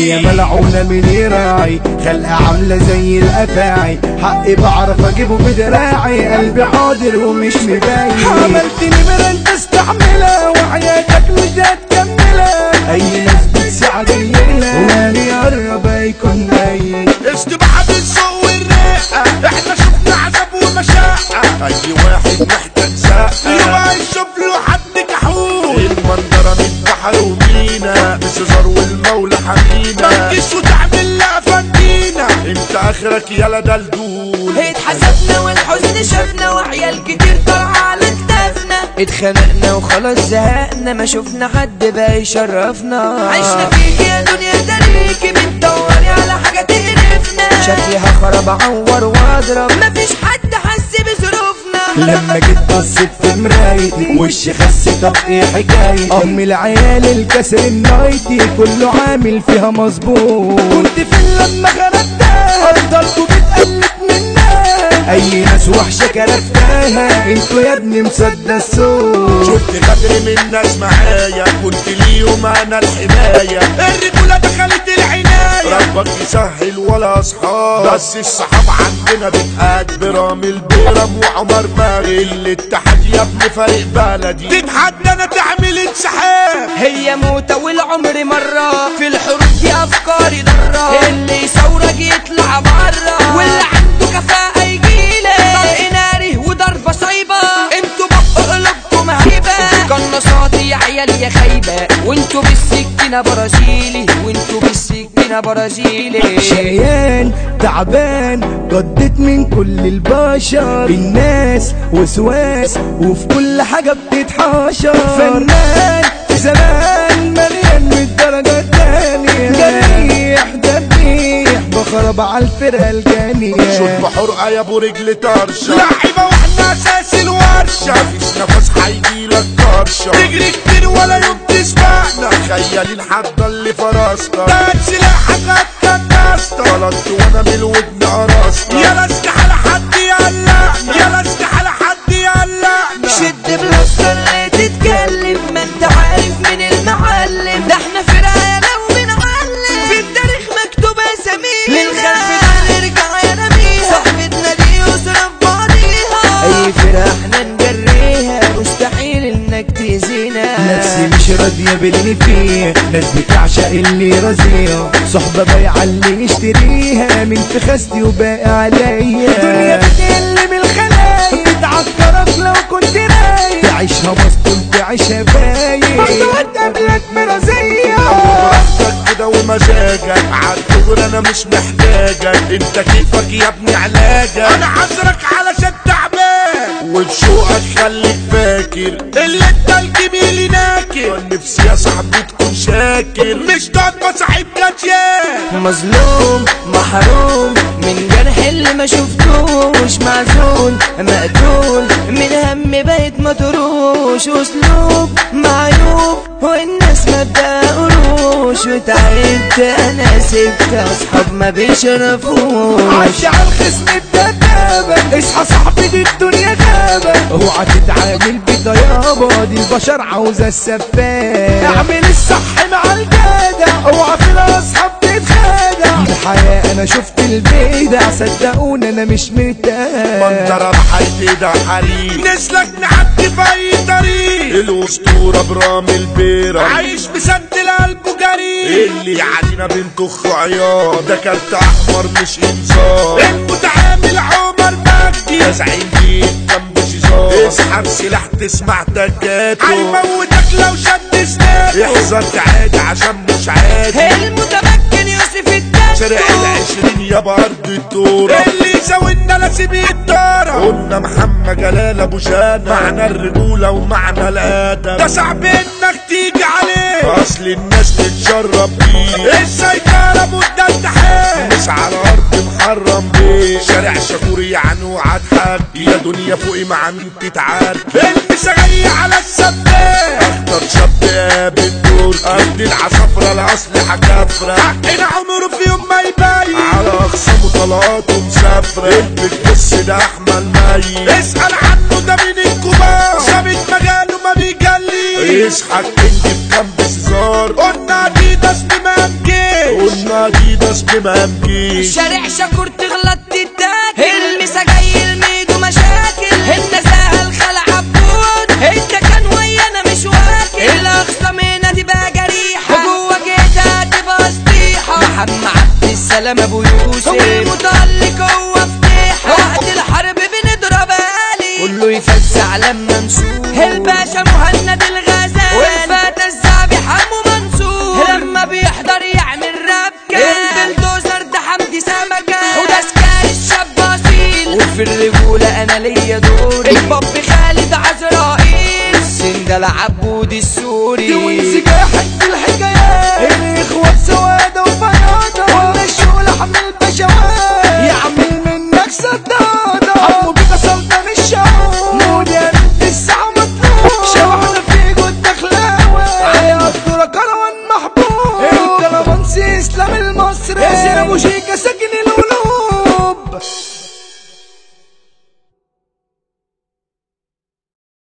دنيا ملعونة من يراعي خلقة عاملة زي الأفاعي حقي بعرف أجيبه بدراعي قلبي حاضر ومش مباين عملت نمرة أنت استحملها وحياتك مش هتكملها أي ناس بتساعد الليلة واللي يقرب هيكون قايل اشتباح بالذوق والرقة احنا شفنا عذاب ومشقة اي واحد محتاج زقة يبقى يشوف له حد كحول المنظرة من بحر ومينا بسيزار والمولى حمينا ما تجيش وتعمل لها فندينا انت اخرك يلا دلدول اتحسبنا والحزن شافنا وعيال كتير طالعة على كتافنا اتخانقنا وخلاص زهقنا ما شفنا حد بقى يشرفنا عشنا فيك يا دنيا تاريخي بتدوري على حاجة تقرفنا شكلها خرب اعور واضرب مفيش حد حس بظروفنا لما جيت بصيت في مرايتي وشي خس طب ايه حكايتي ام العيال الكسر النايتي كله عامل فيها مظبوط كنت فين لما خرجتها افضلكوا بتقلد منها اي ناس وحشه كرفتها انتوا يا ابني مصدق الصوت شفت غدر من ناس معايا كنت ليهم انا الحماية الرجولة دخلت العناية ربك يسهل ولا اصحاب بس الصحاب عندنا بتقاد برامل بيرم وعمر ماغي الاتحاد يا ابني فريق بلدي تتحدى انا تعمل انسحاب هي موتة والعمر مرة في الحروب دي أفكاري ضرة اللي يصورك يطلع برا واللي عنده كفاءة يجيلك طلق ناري وضربة صايبة انتوا بقوا قلوبكم هيبة قناصات يا عيال يا خايبة وانتوا بالسكينة برازيلي وانتوا بالسكينة برازيلي شقيان تعبان قضيت من كل البشر الناس وسواس وفي كل حاجة بتتحاشر فنان في زمان مليان من الدرجة التانية جريح دبيح بخرب على الفرقة الجانية شوط بحرقة يا ابو رجل طرشة لعيبة واحنا اساس الورشة مفيش نفس هيجيلك طرشة تجري كتير ولا يوم تسبقنا تخيل الحدة اللي فرسنا ده سلاحك هتكنسنا غلطت وانا من الودن قرصنا يلا استحالة حد يقلقنا يلا استحالة حد يقلقنا شد بلاستر اللي تتكلم ما انت عارف من المعلم ده احنا فرقة لو بنعلم في التاريخ مكتوب اسامينا للخلف ده نرجع يا نبيها صاحبتنا دي يسرى في بعضيها اي فرقة احنا نجريها مستحيل انك تأذينا نفسي مش راضية باللي فيه ناس بتعشق اللي رزية صحبة بايعة اللي يشتريها من فخاستي وباقي عليا الدنيا بتقل من الخلايا بتعكرك لو كنت رايق تعيشها مسطول تعيشها باين برضه هتقابلك مرازية براحتك كده ومزاجك عالدغر انا مش محتاجك انت كيفك يا ابني علاجك انا عذرك علشان تعبان وبشوقك خليك فاكر اللي انت الجميل ناكر نفسي يا صاحبي تكون شاكر مش تقعد مصاحب جاتيان مظلوم محروم من جرح اللي ما شفتوش معزول مقتول من هم بقيت مطروش اسلوب معيوب والناس ما بتقروش وتعبت انا سبت اصحاب ما بيشرفوش عايش على الخصم الدبابة اصحى صاحبي دي الدنيا غابة اوعى تتعامل بطيابة دي البشر عاوزة السفاح اعمل الصح مع الجدع اوعى في الاصحاب تتخادع الحياة انا شفت البيدع صدقوني انا مش مرتاح منظر بحياتي ده حريق نسلك نعدي في اي طريق الاسطورة برام البيرة عايش بسد القلب جريء اللي يعدينا بنطخ عيار ده كارت احمر مش انذار المتعامل عمر مجدي يا زعيم دي جنب شيزار اسحب سلاح تسمع تكاته هيموتك لو شد سناته احذر تعادي عشان مش عادي المتمكن يوسف شارع الدكتور العشرين يا بارد التورة اللي يساوينا لازم يتدارى قلنا محمد جلال ابو شان معنى الرجولة ومعنى الادب ده صعب انك تيجي عليه اصل الناس تتشرب بيه السيطرة مدة التحيه مش على ارض محرم بيه شارع شكور يعني وعد حد يا دنيا فوقي مع مين تتعارك المسا جاي على السباك اختار شاب قابل دور قد العصافرة الاسلحة كافرة حقنا عمره في يوم ما يبين على اخصامه طلقاته مسافرة اللي بتبص ده احمل ميت اسأل عنه ده مين الكبار ثابت مجاله ما بيجلي اصحى الكينج بكام بسزار قلنا اديداس بمانكي قلنا جزمة اديداس بما مجيش شارع شكور تغلط تتاكل المسا جاي الميدو مشاكل النزاهة الخلع عبود انت كان ويانا مش واكل الاقصى منها تبقى جريحة وجوه كده تبقى سطيحة محمد عبد السلام ابو يوسف المتألق هو فتيحة وقت الحرب بنضرب آلي كله يفزع لما نشوف الباشا مهند الغزال والفتى الزعبي حمو منصور لما بيحضر يعمل ربكة البلدوزر ده حمدي سمكة وده سكان الشاب اصيل وفي الرجولة انا ليا دوري الباب خالد عزرائيل السندل عبود السوري وانسجاحك في الحكايات الاخوات سوادة وبياضة ولا الشغل حمل بشوات يعمل منك صدام